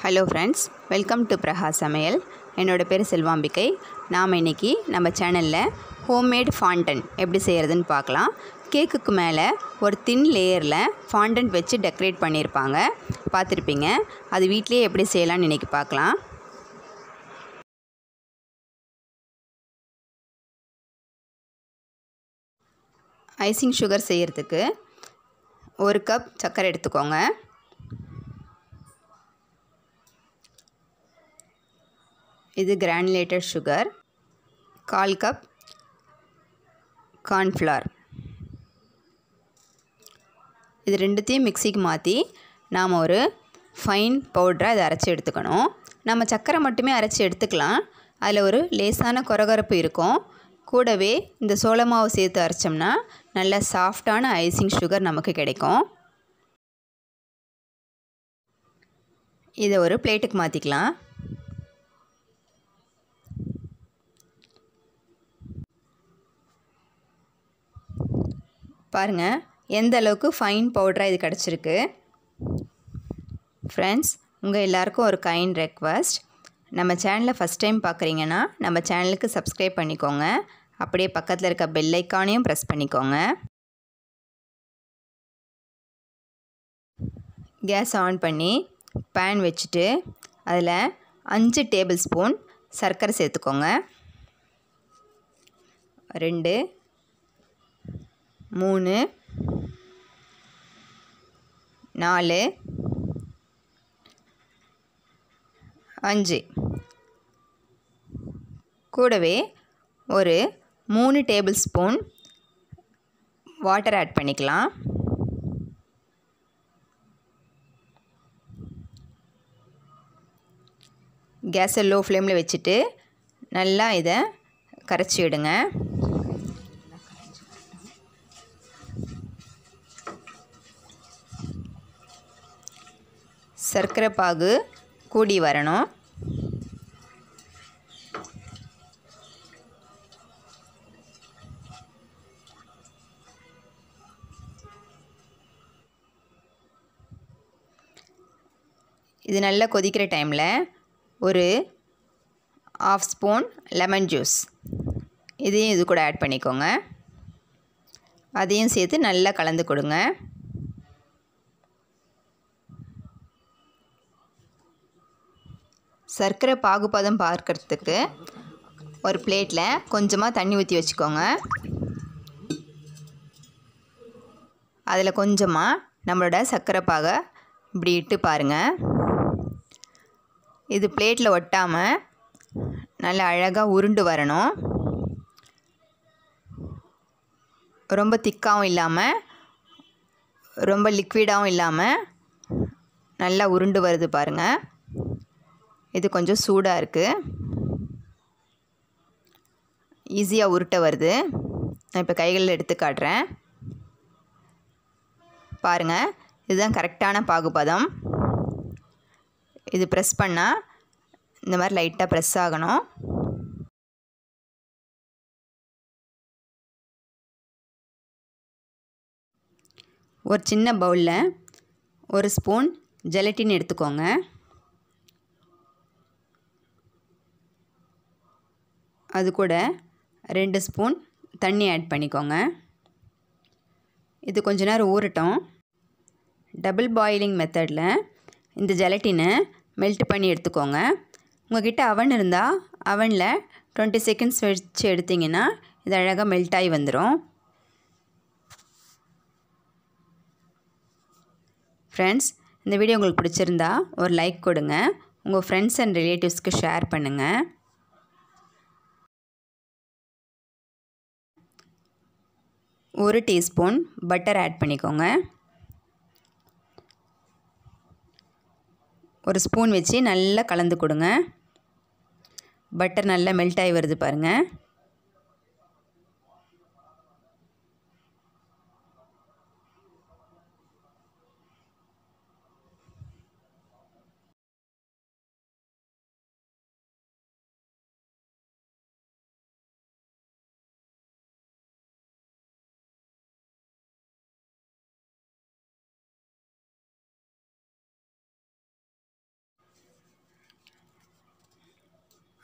hello friends welcome to Praga சமையல் என்னோடய பேர் செல்வாம்பிகை நாம் இன்றைக்கி நம்ம சேனலில் ஹோம்மேட் ஃபாண்டன் எப்படி செய்கிறதுன்னு பார்க்கலாம் கேக்குக்கு மேலே ஒரு தின் லேயரில் ஃபாண்டன்ட் வச்சு டெக்கரேட் பண்ணியிருப்பாங்க பார்த்துருப்பீங்க அது வீட்லேயே எப்படி செய்யலாம்னு இன்றைக்கி பார்க்கலாம் ஐசிங் சுகர் செய்கிறதுக்கு ஒரு கப் சர்க்கரை எடுத்துக்கோங்க இது கிரானுலேட்டட் சுகர் கால் கப் கார்ன்ஃப்ளவர் இது ரெண்டுத்தையும் மிக்சிக்கு மாற்றி நாம் ஒரு ஃபைன் பவுடரை அதை அரைச்சி எடுத்துக்கணும் நம்ம சர்க்கரை மட்டுமே அரைச்சி எடுத்துக்கலாம் அதில் ஒரு லேசான கொரகரப்பு இருக்கும் கூடவே இந்த சோள மாவு சேர்த்து அரைச்சோம்னா நல்ல சாஃப்டான ஐசிங் சுகர் நமக்கு கிடைக்கும் இதை ஒரு பிளேட்டுக்கு மாற்றிக்கலாம் பாருங்கள் எந்த அளவுக்கு ஃபைன் பவுடராக இது கிடச்சிருக்கு ஃப்ரெண்ட்ஸ் உங்கள் எல்லாருக்கும் ஒரு கைண்ட் ரெக்வஸ்ட் நம்ம சேனலை ஃபஸ்ட் டைம் பார்க்குறீங்கன்னா நம்ம சேனலுக்கு சப்ஸ்கிரைப் பண்ணிக்கோங்க அப்படியே பக்கத்தில் இருக்க பெல் ஐக்கானையும் ப்ரெஸ் பண்ணிக்கோங்க கேஸ் ஆன் பண்ணி பேன் வச்சுட்டு அதில் அஞ்சு டேபிள் ஸ்பூன் சர்க்கரை சேர்த்துக்கோங்க ரெண்டு மூணு நாலு அஞ்சு கூடவே ஒரு மூணு டேபிள் ஸ்பூன் வாட்டர் ஆட் பண்ணிக்கலாம் கேஸை லோ ஃப்ளேமில் வச்சுட்டு நல்லா இதை கரைச்சி விடுங்க சர்க்கரை பாகு கூடி வரணும் இது நல்லா கொதிக்கிற டைமில் ஒரு ஆஃப் ஸ்பூன் லெமன் ஜூஸ் இதையும் இது கூட ஆட் பண்ணிக்கோங்க அதையும் சேர்த்து நல்லா கலந்து கொடுங்க சர்க்கரை பாகுபாதம் பார்க்கறதுக்கு ஒரு பிளேட்டில் கொஞ்சமாக தண்ணி ஊற்றி வச்சுக்கோங்க அதில் கொஞ்சமாக நம்மளோட சர்க்கரை பாகை இப்படி இட்டு பாருங்கள் இது பிளேட்டில் ஒட்டாமல் நல்லா அழகாக உருண்டு வரணும் ரொம்ப திக்காகவும் இல்லாமல் ரொம்ப லிக்விடாகவும் இல்லாமல் நல்லா உருண்டு வருது பாருங்கள் இது கொஞ்சம் சூடாக இருக்குது ஈஸியாக உருட்ட வருது நான் இப்போ கைகளில் எடுத்து காட்டுறேன் பாருங்கள் இதுதான் கரெக்டான பாகுபதம் இது ப்ரெஸ் பண்ணால் இந்த மாதிரி லைட்டாக ப்ரெஸ் ஆகணும் ஒரு சின்ன பவுலில் ஒரு ஸ்பூன் ஜெலட்டின் எடுத்துக்கோங்க அது கூட ரெண்டு ஸ்பூன் தண்ணி ஆட் பண்ணிக்கோங்க இது கொஞ்ச நேரம் ஊறட்டும் டபுள் பாயிலிங் மெத்தடில் இந்த ஜெலட்டினை மெல்ட் பண்ணி எடுத்துக்கோங்க உங்கள்கிட்ட அவன் இருந்தால் அவனில் டுவெண்ட்டி செகண்ட்ஸ் வச்சு எடுத்திங்கன்னா இது அழகாக மெல்ட் ஆகி வந்துடும் ஃப்ரெண்ட்ஸ் இந்த வீடியோ உங்களுக்கு பிடிச்சிருந்தா ஒரு லைக் கொடுங்க உங்கள் ஃப்ரெண்ட்ஸ் அண்ட் ரிலேட்டிவ்ஸ்க்கு ஷேர் பண்ணுங்கள் ஒரு டீஸ்பூன் பட்டர் ஆட் பண்ணிக்கோங்க ஒரு ஸ்பூன் வச்சு நல்லா கலந்து கொடுங்க பட்டர் நல்லா மெல்ட் ஆகி வருது பாருங்கள்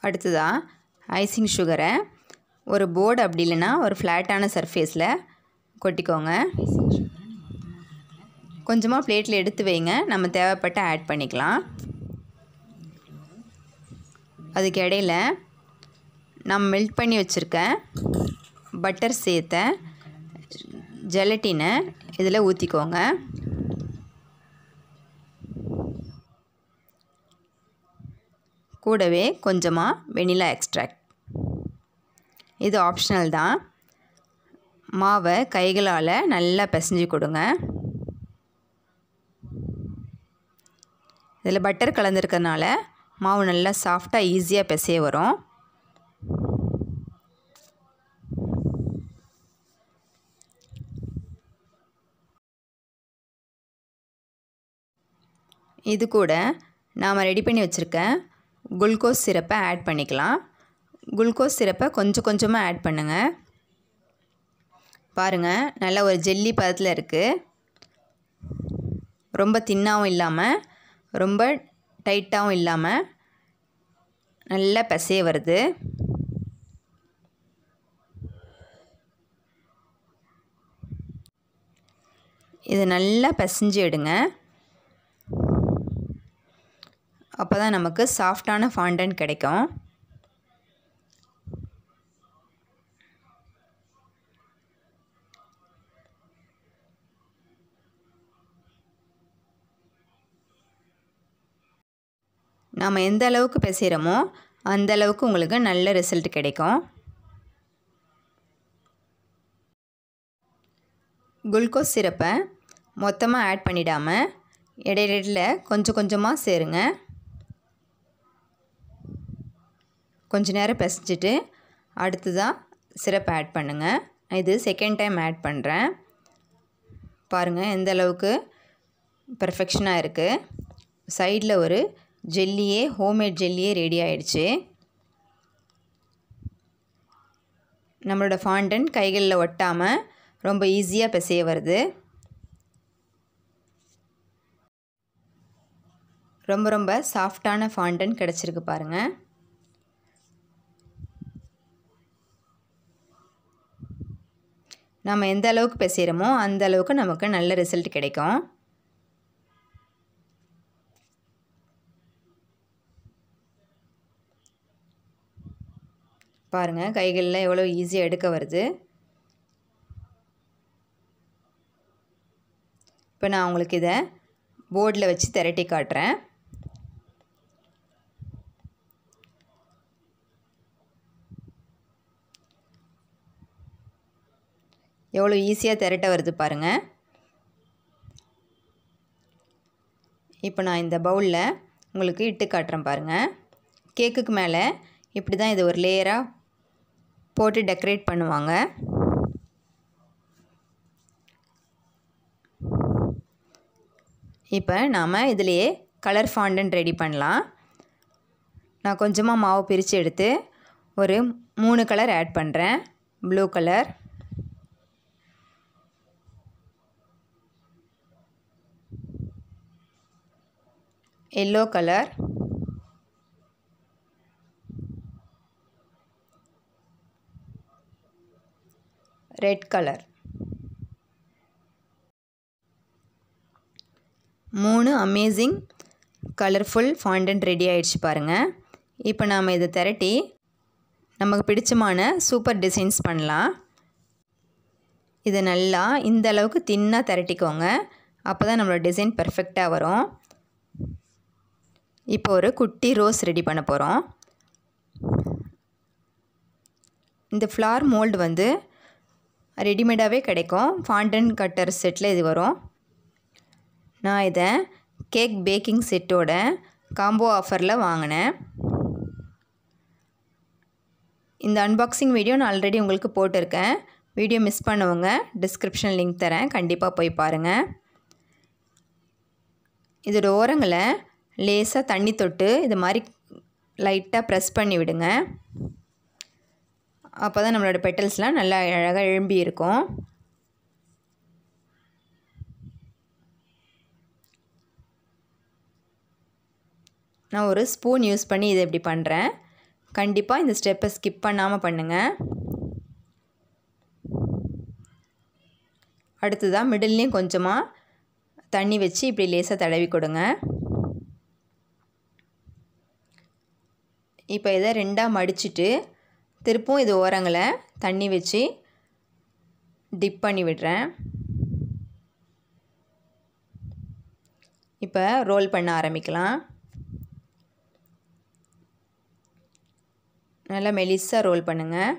அடுத்ததாக ஐசிங் சுகரை ஒரு போர்டு அப்படி இல்லைன்னா ஒரு ஃப்ளாட்டான சர்ஃபேஸில் கொட்டிக்கோங்க கொஞ்சமாக பிளேட்டில் எடுத்து வைங்க நம்ம தேவைப்பட்ட ஆட் பண்ணிக்கலாம் அதுக்கு இடையில் நான் மெல்ட் பண்ணி வச்சுருக்க பட்டர் சேர்த்த ஜெலட்டினை இதில் ஊற்றிக்கோங்க கூடவே கொஞ்சமாக வெனிலா எக்ஸ்ட்ராக்ட் இது ஆப்ஷனல் தான் மாவை கைகளால் நல்லா பிசைஞ்சு கொடுங்க இதில் பட்டர் கலந்துருக்கறனால மாவு நல்லா சாஃப்டாக ஈஸியாக பிசைய வரும் இது கூட நாம் ரெடி பண்ணி வச்சுருக்க குளுக்கோஸ் சிரப்பை ஆட் பண்ணிக்கலாம் குளுக்கோஸ் சிரப்பை கொஞ்சம் கொஞ்சமாக ஆட் பண்ணுங்கள் பாருங்கள் நல்ல ஒரு ஜெல்லி பதத்தில் இருக்குது ரொம்ப தின்னாகவும் இல்லாமல் ரொம்ப டைட்டாகவும் இல்லாமல் நல்லா பிசைய வருது இதை நல்லா பிசைஞ்சு எடுங்க அப்போ தான் நமக்கு சாஃப்டான ஃபாண்டன் கிடைக்கும் நாம் எந்த அளவுக்கு பிசைகிறோமோ அந்த அளவுக்கு உங்களுக்கு நல்ல ரிசல்ட் கிடைக்கும் குளுக்கோஸ் சிரப்பை மொத்தமாக ஆட் பண்ணிடாமல் இடையில கொஞ்சம் கொஞ்சமாக சேருங்க கொஞ்ச நேரம் பிசைஞ்சிட்டு அடுத்ததாக சிரப் ஆட் பண்ணுங்கள் இது செகண்ட் டைம் ஆட் பண்ணுறேன் பாருங்கள் எந்த அளவுக்கு பர்ஃபெக்ஷனாக இருக்குது சைடில் ஒரு ஜெல்லியே ஹோம்மேட் ஜெல்லியே ரெடி ஆயிடுச்சு நம்மளோட ஃபாண்டன் கைகளில் ஒட்டாமல் ரொம்ப ஈஸியாக பிசைய வருது ரொம்ப ரொம்ப சாஃப்டான ஃபாண்டன் கிடச்சிருக்கு பாருங்கள் நம்ம எந்த அளவுக்கு பிசைகிறோமோ அந்த அளவுக்கு நமக்கு நல்ல ரிசல்ட் கிடைக்கும் பாருங்கள் கைகளில் எவ்வளோ ஈஸியாக எடுக்க வருது இப்போ நான் உங்களுக்கு இதை போர்டில் வச்சு திரட்டி காட்டுறேன் எவ்வளோ ஈஸியாக திரட்ட வருது பாருங்கள் இப்போ நான் இந்த பவுலில் உங்களுக்கு இட்டு காட்டுறேன் பாருங்கள் கேக்குக்கு மேலே இப்படி தான் இது ஒரு லேயராக போட்டு டெக்கரேட் பண்ணுவாங்க இப்போ நாம் இதிலையே கலர் ஃபாண்டன் ரெடி பண்ணலாம் நான் கொஞ்சமாக மாவு பிரித்து எடுத்து ஒரு மூணு கலர் ஆட் பண்ணுறேன் blue colour yellow colour red colour மூணு அமேசிங் கலர்ஃபுல் ஃபாண்டன்ட் ரெடி ஆயிடுச்சு பாருங்கள் இப்போ நாம் இதை திரட்டி நமக்கு பிடிச்சமான சூப்பர் டிசைன்ஸ் பண்ணலாம் இதை நல்லா இந்த அளவுக்கு தின்னாக திரட்டிக்கோங்க அப்போ தான் நம்மளோட டிசைன் பர்ஃபெக்டாக வரும் இப்போ ஒரு குட்டி ரோஸ் ரெடி பண்ண போகிறோம் இந்த ஃப்ளார் மோல்டு வந்து ரெடிமேடாகவே கிடைக்கும் ஃபாண்டன் கட்டர் செட்டில் இது வரும் நான் இதை கேக் பேக்கிங் செட்டோட காம்போ ஆஃபரில் வாங்கினேன் இந்த அன்பாக்சிங் வீடியோ நான் ஆல்ரெடி உங்களுக்கு போட்டிருக்கேன் வீடியோ மிஸ் பண்ணவங்க டிஸ்கிரிப்ஷன் லிங்க் தரேன் கண்டிப்பாக போய் பாருங்கள் இதோட ஓரங்களை லேசாக தண்ணி தொட்டு இது மாதிரி லைட்டாக ப்ரெஸ் பண்ணி விடுங்க அப்போ தான் நம்மளோட பெட்டல்ஸ்லாம் நல்லா அழகாக எழும்பி இருக்கும் நான் ஒரு ஸ்பூன் யூஸ் பண்ணி இதை இப்படி பண்ணுறேன் கண்டிப்பாக இந்த ஸ்டெப்பை ஸ்கிப் பண்ணாமல் பண்ணுங்கள் அடுத்ததாக மிடில்லையும் கொஞ்சமாக தண்ணி வச்சு இப்படி லேசாக தடவி கொடுங்க இப்போ இதை ரெண்டாக மடிச்சுட்டு திருப்பும் இது ஓரங்களை தண்ணி வச்சு டிப் பண்ணி விடுறேன் இப்போ ரோல் பண்ண ஆரம்பிக்கலாம் நல்லா மெலிசாக ரோல் பண்ணுங்கள்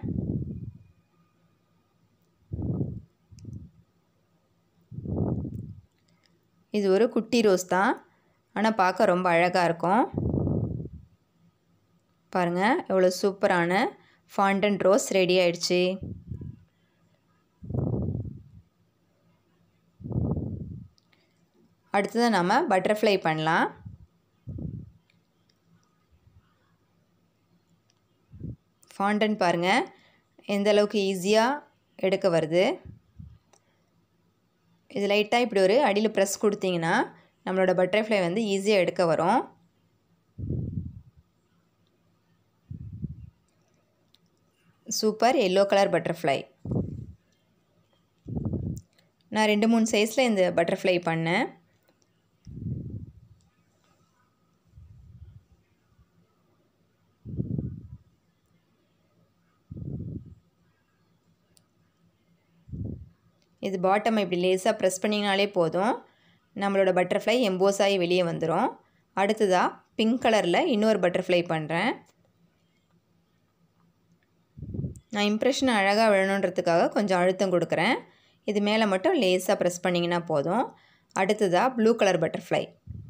இது ஒரு குட்டி ரோஸ் தான் ஆனால் பார்க்க ரொம்ப அழகாக இருக்கும் பாருங்கள் எவ்வளோ சூப்பரான ஃபாண்டன் ரோஸ் ரெடி ஆயிடுச்சு அடுத்ததாக நம்ம பட்டர்ஃப்ளை பண்ணலாம் ஃபாண்டன் பாருங்கள் எந்த அளவுக்கு ஈஸியாக எடுக்க வருது இது லைட்டாக இப்படி ஒரு அடியில் ப்ரெஸ் கொடுத்தீங்கன்னா நம்மளோட பட்டர்ஃப்ளை வந்து ஈஸியாக எடுக்க வரும் சூப்பர் எல்லோ கலர் பட்டர்ஃப்ளை நான் ரெண்டு மூணு சைஸில் இந்த பட்டர்ஃப்ளை பண்ணேன் இது பாட்டம் இப்படி லேசாக ப்ரெஸ் பண்ணிங்கனாலே போதும் நம்மளோட பட்டர்ஃப்ளை எம்போஸ் ஆகி வெளியே வந்துடும் அடுத்ததாக பிங்க் கலரில் இன்னொரு பட்டர்ஃப்ளை பண்ணுறேன் நான் இம்ப்ரெஷன் அழகாக விழணுன்றதுக்காக கொஞ்சம் அழுத்தம் கொடுக்குறேன் இது மேலே மட்டும் லேஸாக ப்ரெஸ் பண்ணிங்கன்னா போதும் அடுத்ததாக ப்ளூ கலர் பட்டர்ஃப்ளை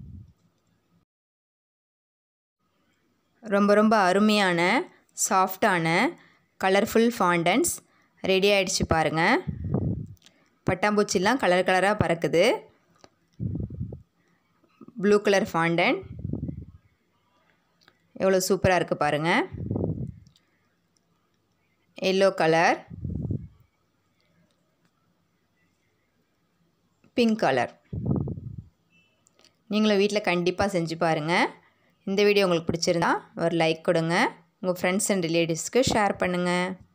ரொம்ப ரொம்ப அருமையான சாஃப்டான கலர்ஃபுல் ஃபாண்டன்ஸ் ரெடி ஆகிடுச்சு பாருங்கள் பட்டாம்பூச்சிலாம் கலர் கலராக பறக்குது ப்ளூ கலர் ஃபாண்டன் எவ்வளோ சூப்பராக இருக்குது பாருங்கள் எல்லோ கலர் பிங்க் கலர் நீங்களும் வீட்டில் கண்டிப்பாக செஞ்சு பாருங்கள் இந்த வீடியோ உங்களுக்கு பிடிச்சிருந்தா ஒரு லைக் கொடுங்க உங்கள் ஃப்ரெண்ட்ஸ் அண்ட் ரிலேட்டிவ்ஸ்க்கு ஷேர் பண்ணுங்கள்